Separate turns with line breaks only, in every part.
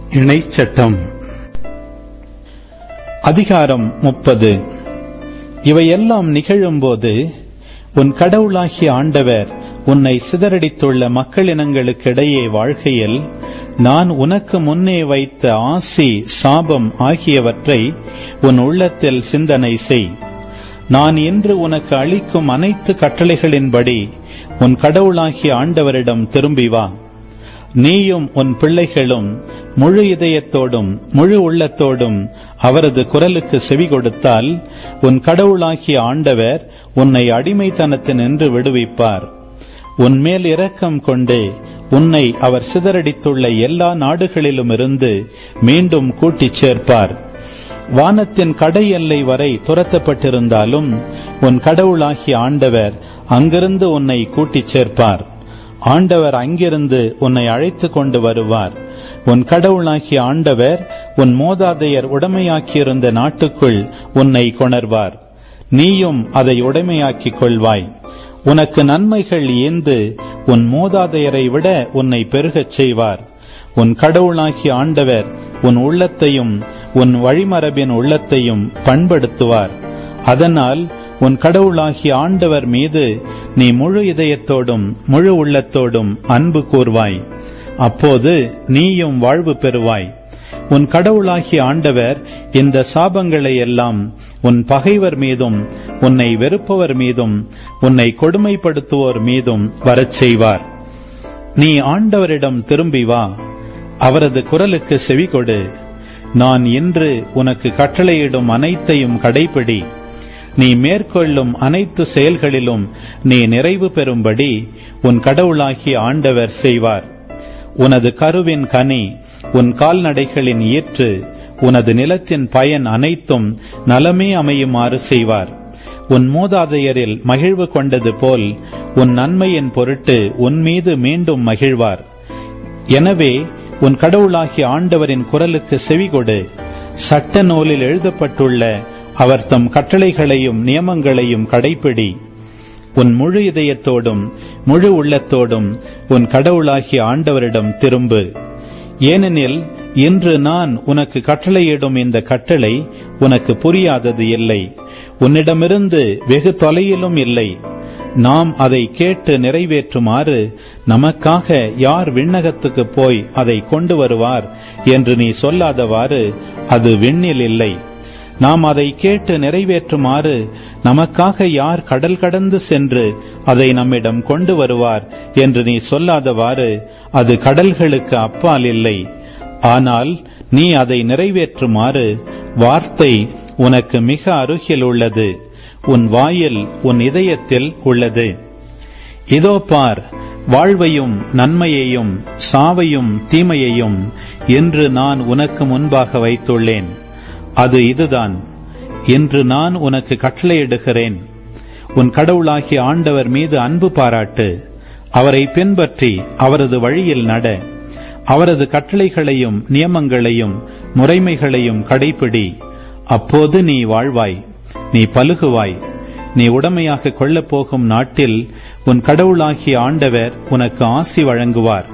இணைச்சட்டம் அதிகாரம் முப்பது இவையெல்லாம் நிகழும்போது உன் கடவுளாகிய ஆண்டவர் உன்னை சிதறடித்துள்ள மக்களினங்களுக்கிடையே வாழ்கையில் நான் உனக்கு முன்னே வைத்த ஆசி சாபம் ஆகியவற்றை உன் உள்ளத்தில் சிந்தனை செய் நான் இன்று உனக்கு அளிக்கும் அனைத்து கட்டளைகளின்படி உன் கடவுளாகிய ஆண்டவரிடம் திரும்பி வா நீயும் உன் பிள்ளைகளும் முழு இதயத்தோடும் முழு உள்ளத்தோடும் அவரது குரலுக்கு செவி கொடுத்தால் உன் கடவுளாகிய ஆண்டவர் உன்னை அடிமைத்தனத்தினின்று விடுவிப்பார் உன்மேல் இரக்கம் கொண்டு உன்னை அவர் சிதறடித்துள்ள எல்லா நாடுகளிலுமிருந்து மீண்டும் கூட்டிச் சேர்ப்பார் வானத்தின் கடை எல்லை வரை துரத்தப்பட்டிருந்தாலும் உன் கடவுளாகிய ஆண்டவர் அங்கிருந்து உன்னை கூட்டிச் சேர்ப்பார் ஆண்டவர் அங்கிருந்து உன்னை அழைத்து கொண்டு வருவார் உன் கடவுளாகிய ஆண்டவர் உன் மோதாதையர் உடமையாக்கியிருந்த நாட்டுக்குள் உன்னை கொணர்வார் நீயும் அதை உடைமையாக்கிக் கொள்வாய் உனக்கு நன்மைகள் ஏந்து உன் மோதாதையரை விட உன்னை பெருகச் செய்வார் உன் கடவுளாகிய ஆண்டவர் உன் உள்ளத்தையும் உன் வழிமரபின் உள்ளத்தையும் பண்படுத்துவார் அதனால் உன் கடவுளாகிய ஆண்டவர் மீது நீ முழு இதயத்தோடும் முழு உள்ளத்தோடும் அன்பு கூர்வாய் அப்போது நீயும் வாழ்வு பெறுவாய் உன் கடவுளாகிய ஆண்டவர் இந்த சாபங்களை எல்லாம் உன் பகைவர் மீதும் உன்னை வெறுப்பவர் மீதும் உன்னை கொடுமைப்படுத்துவோர் மீதும் வரச் செய்வார் நீ ஆண்டவரிடம் திரும்பி வா அவரது குரலுக்கு செவி கொடு நான் இன்று உனக்கு கட்டளையிடும் அனைத்தையும் கடைபிடி நீ மேற்கொள்ளும் அனைத்து செயல்களிலும் நீ நிறைவு பெறும்படி உன் கடவுளாகிய ஆண்டவர் செய்வார் உனது கருவின் கனி உன் கால்நடைகளின் ஈற்று உனது நிலத்தின் பயன் அனைத்தும் நலமே அமையுமாறு செய்வார் உன் மூதாதையரில் மகிழ்வு கொண்டது போல் உன் நன்மையின் பொருட்டு உன் மீது மீண்டும் மகிழ்வார் எனவே உன் கடவுளாகிய ஆண்டவரின் குரலுக்கு செவிகொடு சட்ட நூலில் எழுதப்பட்டுள்ள அவர் தம் கட்டளைகளையும் நியமங்களையும் கடைப்பிடி உன் முழு இதயத்தோடும் முழு உள்ளத்தோடும் உன் கடவுளாகிய ஆண்டவரிடம் திரும்பு ஏனெனில் இன்று நான் உனக்கு கட்டளையிடும் இந்த கட்டளை உனக்கு புரியாதது இல்லை உன்னிடமிருந்து வெகு தொலையிலும் இல்லை நாம் அதை கேட்டு நிறைவேற்றுமாறு நமக்காக யார் விண்ணகத்துக்கு போய் அதை கொண்டு வருவார் என்று நீ சொல்லாதவாறு அது விண்ணில் இல்லை நாம் அதை கேட்டு நிறைவேற்றுமாறு நமக்காக யார் கடல் கடந்து சென்று அதை நம்மிடம் கொண்டு வருவார் என்று நீ சொல்லாதவாறு அது கடல்களுக்கு அப்பால் இல்லை ஆனால் நீ அதை நிறைவேற்றுமாறு வார்த்தை உனக்கு மிக அருகில் உள்ளது உன் வாயில் உன் இதயத்தில் உள்ளது இதோ பார் வாழ்வையும் நன்மையையும் சாவையும் தீமையையும் என்று நான் உனக்கு முன்பாக வைத்துள்ளேன் அது இதுதான் என்று நான் உனக்கு கட்டளையிடுகிறேன் உன் கடவுளாகிய ஆண்டவர் மீது அன்பு பாராட்டு அவரை பின்பற்றி அவரது வழியில் நட அவரது கட்டளைகளையும் நியமங்களையும் முறைமைகளையும் கடைபிடி அப்போது நீ வாழ்வாய் நீ பலுகுவாய் நீ உடமையாக கொள்ளப் போகும் நாட்டில் உன் கடவுளாகிய ஆண்டவர் உனக்கு ஆசி வழங்குவார்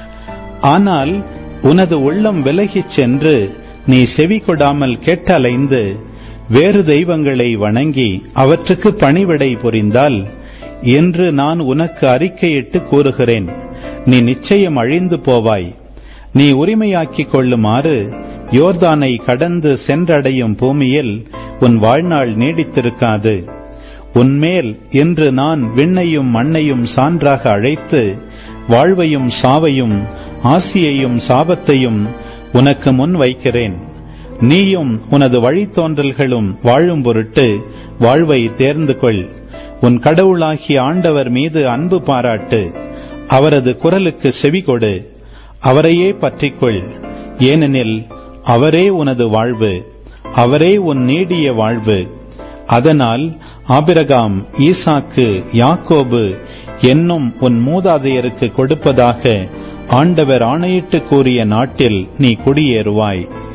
ஆனால் உனது உள்ளம் விலகிச் சென்று நீ செவி கொடாமல் கேட்டலைந்து வேறு தெய்வங்களை வணங்கி அவற்றுக்கு பணிவிடை புரிந்தால் என்று நான் உனக்கு அறிக்கையிட்டு கூறுகிறேன் நீ நிச்சயம் அழிந்து போவாய் நீ உரிமையாக்கிக் கொள்ளுமாறு யோர்தானை கடந்து சென்றடையும் பூமியில் உன் வாழ்நாள் நீடித்திருக்காது உன்மேல் இன்று நான் விண்ணையும் மண்ணையும் சான்றாக அழைத்து வாழ்வையும் சாவையும் ஆசியையும் சாபத்தையும் உனக்கு முன் வைக்கிறேன் நீயும் உனது வழித்தோன்றல்களும் வாழும் பொருட்டு வாழ்வை தேர்ந்து கொள் உன் கடவுளாகிய ஆண்டவர் மீது அன்பு பாராட்டு அவரது குரலுக்கு செவி கொடு அவரையே பற்றிக்கொள் ஏனெனில் அவரே உனது வாழ்வு அவரே உன் நீடிய வாழ்வு அதனால் ஆபிரகாம் ஈசாக்கு யாக்கோபு என்னும் உன் மூதாதையருக்கு கொடுப்பதாக ஆண்டவர் ஆணையிட்டு கூறிய நாட்டில் நீ குடியேறுவாய்